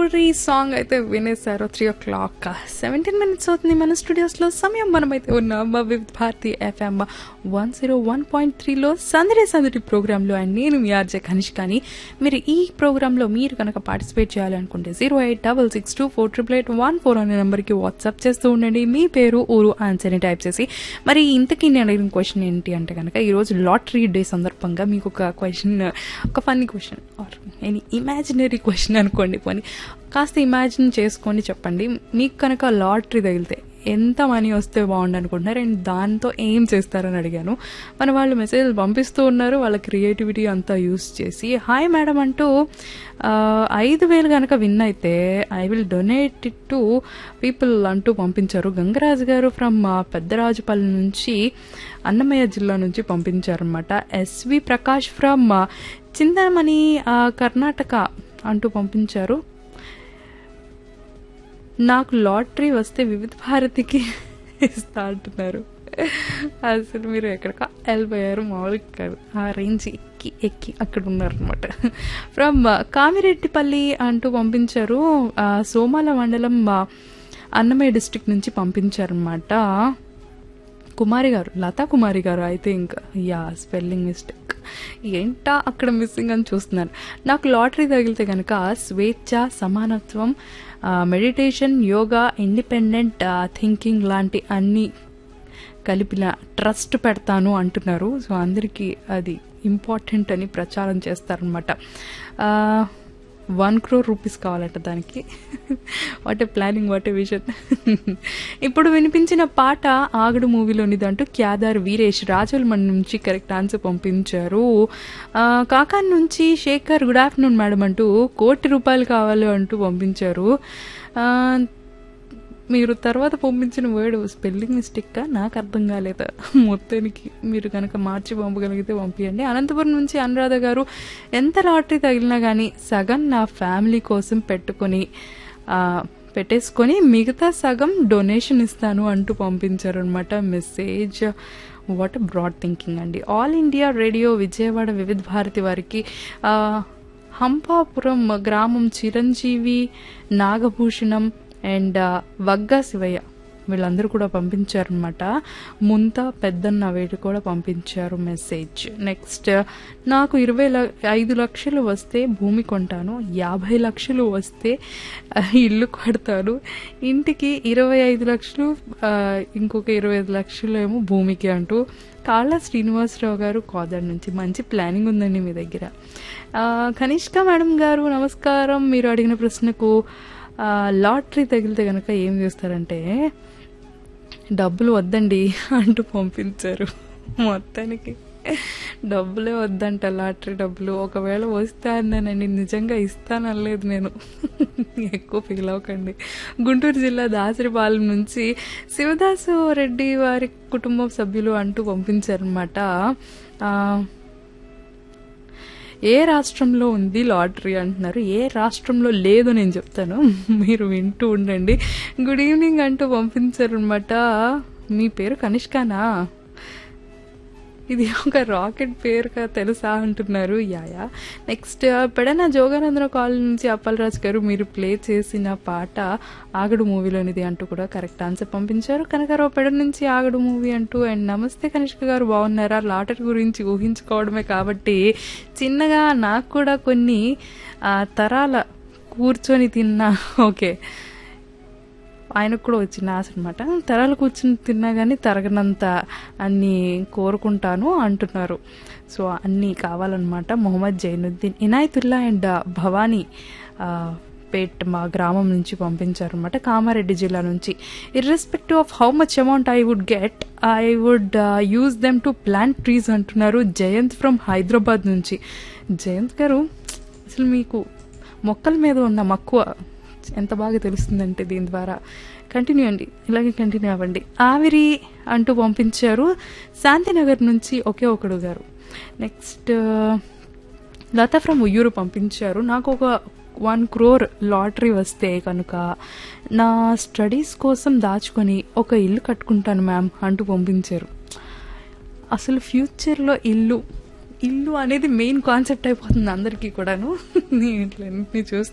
story song అయితే వినేశారు three o'clock seventeen minutes అవుతుంది మన స్టూడియోస్లో సమయం మనమైతే ఉన్నాం మా Vividh Bharati FM one zero one point త్రీలో సందడి సందడి ప్రోగ్రాంలో అండ్ నేను మీ ఆర్జే కనిష్కాని మీరు ఈ ప్రోగ్రాంలో మీరు కనుక పార్టిసిపేట్ చేయాలనుకుంటే zero eight double six two four triple eight one four అనే నెంబర్కి వాట్సాప్ చేస్తూ ఉండండి మీ పేరు ఊరు ఆన్సర్ని టైప్ చేసి మరి ఇంతకీ నేను అడిగిన క్వశ్చన్ ఏంటి అంటే కనుక ఈరోజు లాటరీ డే సందర్భంగా మీకు ఒక క్వశ్చన్ ఒక funny question or any imaginary question అనుకోండి పోనీ కాస్త ఇమాజిన్ చేసుకొని చెప్పండి మీకు కనుక లాటరీ తగిలితే ఎంత మనీ వస్తే బాగుండు అనుకుంటున్నారు అండ్ దాంతో ఏం చేస్తారని అడిగాను మన వాళ్ళు మెసేజ్లు పంపిస్తూ ఉన్నారు వాళ్ళ క్రియేటివిటీ అంతా యూస్ చేసి హాయ్ మేడం అంటూ ఆ, ఐదు వేలు కనుక విన్ అయితే I will donate it to people అంటూ పంపించారు గంగరాజు గారు ఫ్రమ్ పెద్దరాజుపల్లి నుంచి అన్నమయ్య జిల్లా నుంచి పంపించారనమాట ఎస్వి ప్రకాష్ ఫ్రమ్ చింతమణి ఆ, కర్ణాటక అంటూ పంపించారు నాకు లాటరీ వస్తే వివిధ భారతికి ఇస్తా అంటున్నారు అసలు మీరు ఎక్కడికా వెళ్ళిపోయారు మామూలుగా కాదు ఆ రేంజ్ ఎక్కి ఎక్కి అక్కడ ఉన్నారనమాట ఫ్రమ్ కామిరెడ్డిపల్లి అంటూ పంపించారు ఆ, సోమాల మండలం ఆ, అన్నమయ్య డిస్ట్రిక్ట్ నుంచి పంపించారనమాట కుమారి గారు లతా కుమారి గారు అయితే ఇంకా యా స్పెల్లింగ్ మిస్టేక్ ఏంటా అక్కడ మిస్సింగ్ అని చూస్తున్నాను నాకు లాటరీ తగిలితే కనుక స్వేచ్ఛ సమానత్వం మెడిటేషన్ యోగా ఇండిపెండెంట్ థింకింగ్ లాంటి అన్ని కలిపిన ట్రస్ట్ పెడతాను అంటున్నారు సో అందరికీ అది ఇంపార్టెంట్ అని ప్రచారం చేస్తారనమాట వన్ క్రోర్ రూపీస్ కావాలట దానికి what a planning what a vision ఇప్పుడు వినిపించిన పాట ఆగడు మూవీలోనిది అంటూ క్యాదార్ వీరేష్ రాజులమండి నుంచి కరెక్ట్ ఆన్సర్ పంపించారు ఆ, కాకాన్ నుంచి శేఖర్ గుడ్ ఆఫ్టర్నూన్ మేడం అంటూ కోటి రూపాయలు కావాలి అంటూ పంపించారు ఆ, మీరు తర్వాత పంపించిన వర్డ్ స్పెల్లింగ్ మిస్టేక్ నాకు అర్థం కాలేదు మొత్తానికి మీరు కనుక మార్చి పంపగలిగితే పంపించండి అనంతపురం నుంచి అనురాధ గారు ఎంత లాటరీ తగిలినా కానీ సగం నా ఫ్యామిలీ కోసం పెట్టుకొని ఆ, పెట్టేసుకొని మిగతా సగం డొనేషన్ ఇస్తాను అంటూ పంపించారు అనమాట మెసేజ్ వాట్ బ్రాడ్ థింకింగ్ అండి all India radio Vijayawada Vividh Bharati వారికి ఆ, హంపాపురం గ్రామం చిరంజీవి నాగభూషణం అండ్ వగ్గా శివయ్య వీళ్ళందరూ కూడా పంపించారనమాట ముంత పెద్దన్న వీళ్ళు కూడా పంపించారు మెసేజ్ నెక్స్ట్ నాకు ఇరవై ల- ఐదు లక్షలు వస్తే భూమి కొంటాను యాభై లక్షలు వస్తే ఆ, ఇల్లు కడతాను ఇంటికి ఇరవై ఐదు లక్షలు ఆ, ఇంకొక ఇరవై ఐదు లక్షలు ఏమో భూమికి అంటూ కాళ్ళ శ్రీనివాసరావు గారు కోదాడు నుంచి మంచి ప్లానింగ్ ఉందండి మీ దగ్గర ఆ, కనిష్క మేడం గారు నమస్కారం మీరు అడిగిన ప్రశ్నకు ఆ, లాటరీ తగిలితే కనుక ఏం చేస్తారంటే డబ్బులు వద్దండి అంటూ పంపించారు మొత్తానికి డబ్బులే వద్దంట లాటరీ డబ్బులు ఒకవేళ వస్తే అన్నానండి నిజంగా ఇస్తానలేదు నేను ఎక్కువ ఫీల్ అవ్వకండి గుంటూరు జిల్లా దాసరిపాలెం నుంచి శివదాసు రెడ్డి వారి కుటుంబం సభ్యులు అంటూ పంపించారనమాట ఏ రాష్ట్రంలో ఉంది లాటరీ అంటున్నారు ఏ రాష్ట్రంలో లేదు నేను చెప్తాను మీరు వింటూ ఉండండి గుడ్ ఈవినింగ్ అంటూ పంపించారనమాట మీ పేరు కనిష్కానా ఇది ఒక రాకెట్ పేరుగా తెలుసా అంటున్నారు యాయా నెక్స్ట్ పెడన జోగానందన కాలనీ నుంచి అప్పలరాజు గారు మీరు ప్లే చేసిన పాట ఆగడు మూవీలోనిది అంటూ కూడా కరెక్ట్ ఆన్సర్ పంపించారు కనకారావు పెడ నుంచి ఆగడు మూవీ అంటూ అండ్ నమస్తే కనిష్క గారు బాగున్నారా లాటరీ గురించి ఊహించుకోవడమే కాబట్టి చిన్నగా నాకు కూడా కొన్ని ఆ, తరాల కూర్చొని తిన్నా ఓకే ఆయనకు కూడా వచ్చిన ఆశ అనమాట తరాలు కూర్చుని తిన్నా కానీ తరగనంత అన్ని కోరుకుంటాను అంటున్నారు సో అన్నీ కావాలన్నమాట మొహమ్మద్ జైనుద్దీన్ ఇనాయతుల్లా అండ్ భవానీ ఆ, పేట్ మా గ్రామం నుంచి పంపించారనమాట కామారెడ్డి జిల్లా నుంచి irrespective of how much amount I would get I would use them to plant trees అంటున్నారు జయంత్ ఫ్రమ్ హైదరాబాద్ నుంచి జయంత్ గారు అసలు మీకు మొక్కల మీద ఉన్న మక్కువ ఎంత బాగా తెలుస్తుందంటే దీని ద్వారా కంటిన్యూ అండి ఇలాగే కంటిన్యూ అవ్వండి ఆవిరి అంటూ పంపించారు శాంతినగర్ నుంచి ఒకే ఒకడు గారు నెక్స్ట్ లత ఫ్రమ్ ఉయ్యూరు పంపించారు నాకు ఒక వన్ క్రోర్ లాటరీ వస్తే కనుక నా స్టడీస్ కోసం దాచుకొని ఒక ఇల్లు కట్టుకుంటాను మ్యామ్ అంటూ పంపించారు అసలు ఫ్యూచర్లో ఇల్లు ఇల్లు అనేది మెయిన్ కాన్సెప్ట్ అయిపోతుంది అందరికీ కూడాను ఇట్లన్నీ చూస్తుంటే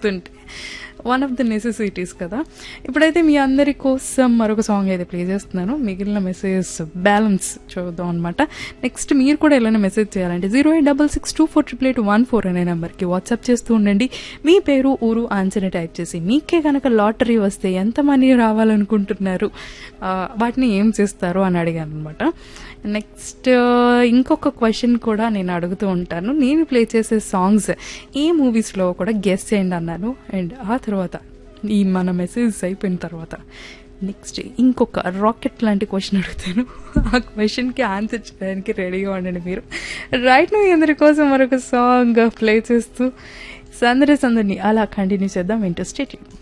వన్ ఆఫ్ ద నెసెసిటీస్ కదా ఇప్పుడైతే మీ అందరి కోసం మరొక సాంగ్ అయితే ప్లే చేస్తున్నాను మిగిలిన మెసేజెస్ బ్యాలెన్స్ చూద్దాం అనమాట నెక్స్ట్ మీరు కూడా ఎలా మెసేజ్ చేయాలంటే zero eight double six two four triple eight one four అనే నెంబర్కి వాట్సాప్ చేస్తూ ఉండండి మీ పేరు ఊరు ఆన్సర్ని టైప్ చేసి మీకే కనుక లాటరీ వస్తే ఎంత మనీ రావాలనుకుంటున్నారు ఆ, వాటిని ఏం చేస్తారు అని అడిగాను అనమాట నెక్స్ట్ ఇంకొక క్వశ్చన్ కూడా నేను అడుగుతూ ఉంటాను నేను ప్లే చేసే సాంగ్స్ ఏ మూవీస్లో కూడా గెస్ట్ చేయండి అన్నాను అండ్ ఆ తర్వాత ఈ మన మెసేజ్ అయిపోయిన తర్వాత నెక్స్ట్ ఇంకొక రాకెట్ లాంటి క్వశ్చన్ అడుగుతాను ఆ క్వశ్చన్కి ఆన్సర్ చేయడానికి రెడీగా ఉండండి మీరు రైట్ నువ్వు అందరి కోసం మరొక సాంగ్ ప్లే చేస్తూ సందడి సందడిని అలా కంటిన్యూ చేద్దాం ఇంట్రెస్ట్